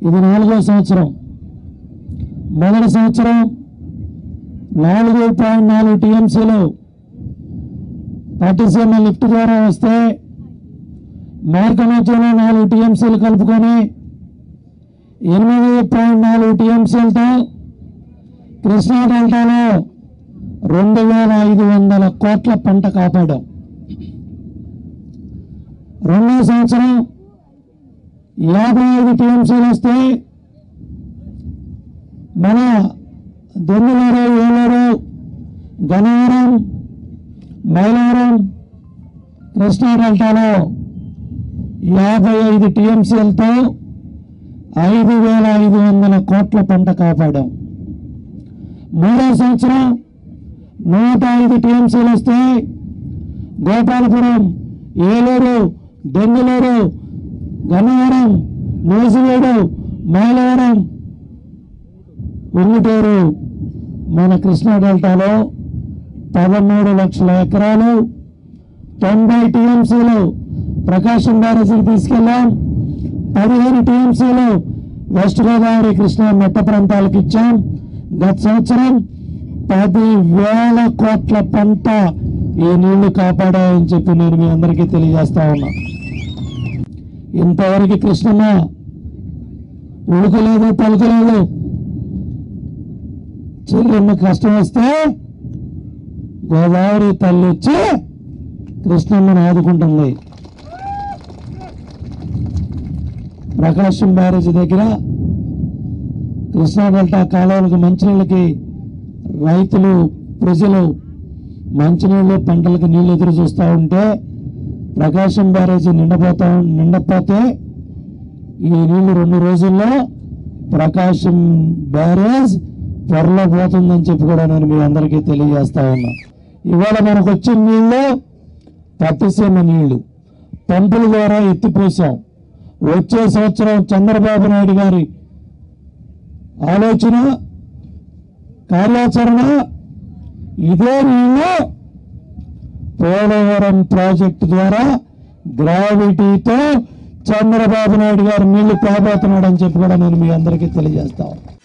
ఇది నాలుగో సంవత్సరం మొదటి సంవత్సరం నాలుగు పాయింట్ నాలుగు టీఎంసీలు పట్టిసీమ లిఫ్ట్ ద్వారా వస్తే మార్గమధ్యలో నాలుగు టీఎంసీలు కలుపుకొని ఎనిమిది పాయింట్ నాలుగు టీఎంసీలతో కృష్ణా డెల్టాలో రెండు వేల ఐదు వందల కోట్ల పంట కాపాడాం రెండో సంవత్సరం యాభై ఐదు టీఎంసీలు వస్తే మన దొన్నులూరు ఏలూరు గన్నవరం మైలవరం కృష్ణా డెల్టాలో యాభై ఐదు టీఎంసీలతో ఐదు వేల ఐదు వందల కోట్ల పంట కాపాడాం మూడో సంవత్సరం నూట ఐదు టీఎంసీలు వస్తే గోపాలపురం ఏలూరు బెంగళూరు గన్నవరం మూసివేడు మైలవరం ఉంగుటూరు మన కృష్ణా డెల్టాలో పదమూడు లక్షల ఎకరాలు తొంభై టీఎంసీలు ప్రకాశం బ్యారేజీకి తీసుకెళ్ళాం పదిహేను టీఎంసీలు వెస్ట్ గోదావరి కృష్ణా మెట్ట ప్రాంతాలకు ఇచ్చాం గత సంవత్సరం పది వేల కోట్ల పంట ఈ నీళ్లు కాపాడాయని చెప్పి నేను మీ అందరికీ తెలియజేస్తా ఉన్నా ఇంతవరకు కృష్ణమ్మ ఉడుకులేదు పలుకులేదు చెల్లెమ్మ కష్టం వస్తే గోదావరి తల్లి వచ్చి కృష్ణమ్మను ఆదుకుంటుంది ప్రకాశం బ్యారేజ్ దగ్గర కృష్ణా డెల్టా కాలువలకు మంచినీళ్ళకి రైతులు ప్రజలు మంచినీళ్ళు పంటలకు నీళ్ళు ఎదురు చూస్తూ ఉంటే ప్రకాశం బ్యారేజీ నిండపోతా నిండపోతే ఈ నీళ్లు రెండు రోజుల్లో ప్రకాశం బ్యారేజ్ త్వరలో పోతుందని చెప్పి కూడా నేను మీ అందరికీ తెలియజేస్తా ఉన్నా ఇవాళ మనకు వచ్చిన నీళ్లు పట్టిసీమ నీళ్లు పంపుల ద్వారా ఎత్తిపోసాం వచ్చే సంవత్సరం చంద్రబాబు నాయుడు గారి ఆలోచన కార్యాచరణ ఇదే నీళ్లు పోలవరం ప్రాజెక్టు ద్వారా గ్రావిటీతో చంద్రబాబు నాయుడు గారు నీళ్లు కాబోతున్నాడని చెప్పి కూడా నేను మీ అందరికీ తెలియజేస్తా ఉన్నాను.